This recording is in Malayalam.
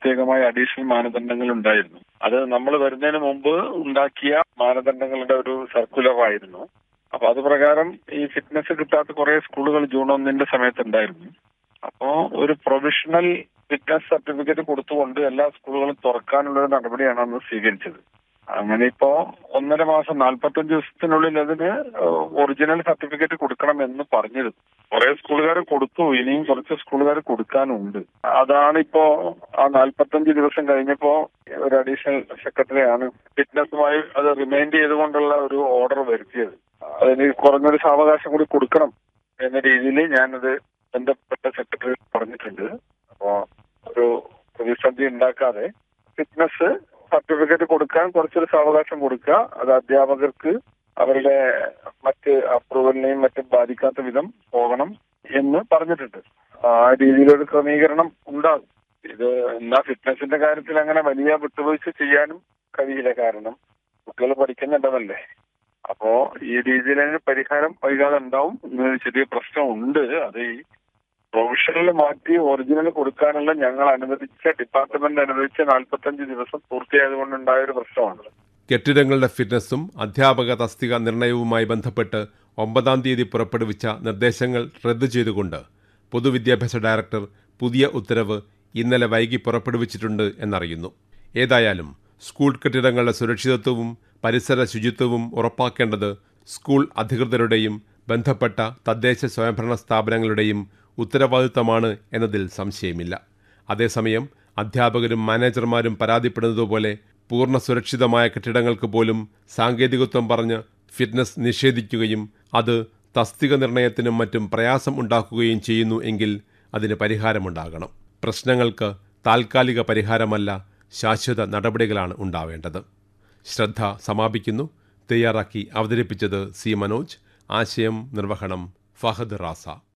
പ്രത്യേകമായ അഡീഷണൽ മാനദണ്ഡങ്ങൾ ഉണ്ടായിരുന്നു അത് നമ്മൾ വരുന്നതിന് മുമ്പ് ഉണ്ടാക്കിയ മാനദണ്ഡങ്ങളുടെ ഒരു സർക്കുലർ ആയിരുന്നു അപ്പൊ അത് പ്രകാരം ഈ ഫിറ്റ്നസ് കിട്ടാത്ത കുറെ സ്കൂളുകൾ ജൂൺ ഒന്നിന്റെ സമയത്ത് ഉണ്ടായിരുന്നു അപ്പോ ഒരു പ്രൊവിഷണൽ ഫിറ്റ്നസ് സർട്ടിഫിക്കറ്റ് കൊടുത്തുകൊണ്ട് എല്ലാ സ്കൂളുകളും തുറക്കാനുള്ള ഒരു നടപടിയാണ് അന്ന് സ്വീകരിച്ചത് അങ്ങനെ ഇപ്പോ ഒന്നര മാസം നാൽപ്പത്തഞ്ച് ദിവസത്തിനുള്ളിൽ അതിന് ഒറിജിനൽ സർട്ടിഫിക്കറ്റ് കൊടുക്കണം എന്ന് പറഞ്ഞിരുന്നു കുറെ സ്കൂളുകാർ കൊടുത്തു ഇനിയും കുറച്ച് സ്കൂളുകാർ കൊടുക്കാനുണ്ട് അതാണ് ഇപ്പോ ആ നാൽപ്പത്തഞ്ച് ദിവസം കഴിഞ്ഞപ്പോ ഒരു അഡീഷണൽ സെക്രട്ടറിയാണ് ഫിറ്റ്നസുമായി അത് റിമൈൻഡ് ചെയ്തുകൊണ്ടുള്ള ഒരു ഓർഡർ വരുത്തിയത് അതിന് കുറഞ്ഞൊരു സാവകാശം കൂടി കൊടുക്കണം എന്ന രീതിയിൽ ഞാനത് ബന്ധപ്പെട്ട സെക്രട്ടറി പറഞ്ഞിട്ടുണ്ട് അപ്പോ ഒരു പ്രതിസന്ധി ഉണ്ടാക്കാതെ ഫിറ്റ്നസ് സർട്ടിഫിക്കറ്റ് കൊടുക്കാൻ കുറച്ചൊരു സാവകാശം കൊടുക്കുക അത് അധ്യാപകർക്ക് അവരുടെ മറ്റ് അപ്രൂവലിനെയും മറ്റും ബാധിക്കാത്ത വിധം പോകണം എന്ന് പറഞ്ഞിട്ടുണ്ട് ആ രീതിയിലൊരു ക്രമീകരണം ഉണ്ടാകും ഇത് എന്നാ ഫിറ്റ്നസിന്റെ കാര്യത്തിൽ അങ്ങനെ വലിയ വിട്ടുവീഴ്ച ചെയ്യാനും കഴിയില്ല കാരണം കുട്ടികൾ പഠിക്കുന്നുണ്ടതല്ലേ അപ്പോ ഈ രീതിയിൽ അതിന് പരിഹാരം വൈകാതെ ഉണ്ടാവും ഇന്ന് ചെറിയ പ്രശ്നമുണ്ട് അത് ഈ പ്രൊവിഷണൽ മാറ്റി ഒറിജിനൽ കൊടുക്കാനുള്ള ഞങ്ങൾ അനുവദിച്ച ഡിപ്പാർട്ട്മെന്റ് അനുവദിച്ച നാൽപ്പത്തഞ്ച് ദിവസം പൂർത്തിയായതുകൊണ്ടുണ്ടായ ഒരു പ്രശ്നമാണ് കെട്ടിടങ്ങളുടെ ഫിറ്റ്നസും അധ്യാപക തസ്തിക നിർണയവുമായി ബന്ധപ്പെട്ട് ഒമ്പതാം തീയതി പുറപ്പെടുവിച്ച നിർദ്ദേശങ്ങൾ റദ്ദു ചെയ്തുകൊണ്ട് പൊതുവിദ്യാഭ്യാസ ഡയറക്ടർ പുതിയ ഉത്തരവ് ഇന്നലെ വൈകി പുറപ്പെടുവിച്ചിട്ടുണ്ട് എന്നറിയുന്നു ഏതായാലും സ്കൂൾ കെട്ടിടങ്ങളുടെ സുരക്ഷിതത്വവും പരിസര ശുചിത്വവും ഉറപ്പാക്കേണ്ടത് സ്കൂൾ അധികൃതരുടെയും ബന്ധപ്പെട്ട തദ്ദേശ സ്വയംഭരണ സ്ഥാപനങ്ങളുടെയും ഉത്തരവാദിത്തമാണ് എന്നതിൽ സംശയമില്ല അതേസമയം അധ്യാപകരും മാനേജർമാരും പരാതിപ്പെടുന്നതുപോലെ പൂർണ്ണ സുരക്ഷിതമായ കെട്ടിടങ്ങൾക്ക് പോലും സാങ്കേതികത്വം പറഞ്ഞ് ഫിറ്റ്നസ് നിഷേധിക്കുകയും അത് തസ്തിക നിർണയത്തിനും മറ്റും പ്രയാസം ഉണ്ടാക്കുകയും ചെയ്യുന്നു എങ്കിൽ അതിന് പരിഹാരമുണ്ടാകണം പ്രശ്നങ്ങൾക്ക് താൽക്കാലിക പരിഹാരമല്ല ശാശ്വത നടപടികളാണ് ഉണ്ടാവേണ്ടത് ശ്രദ്ധ സമാപിക്കുന്നു തയ്യാറാക്കി അവതരിപ്പിച്ചത് സി മനോജ് ആശയം നിർവഹണം ഫഹദ് റാസ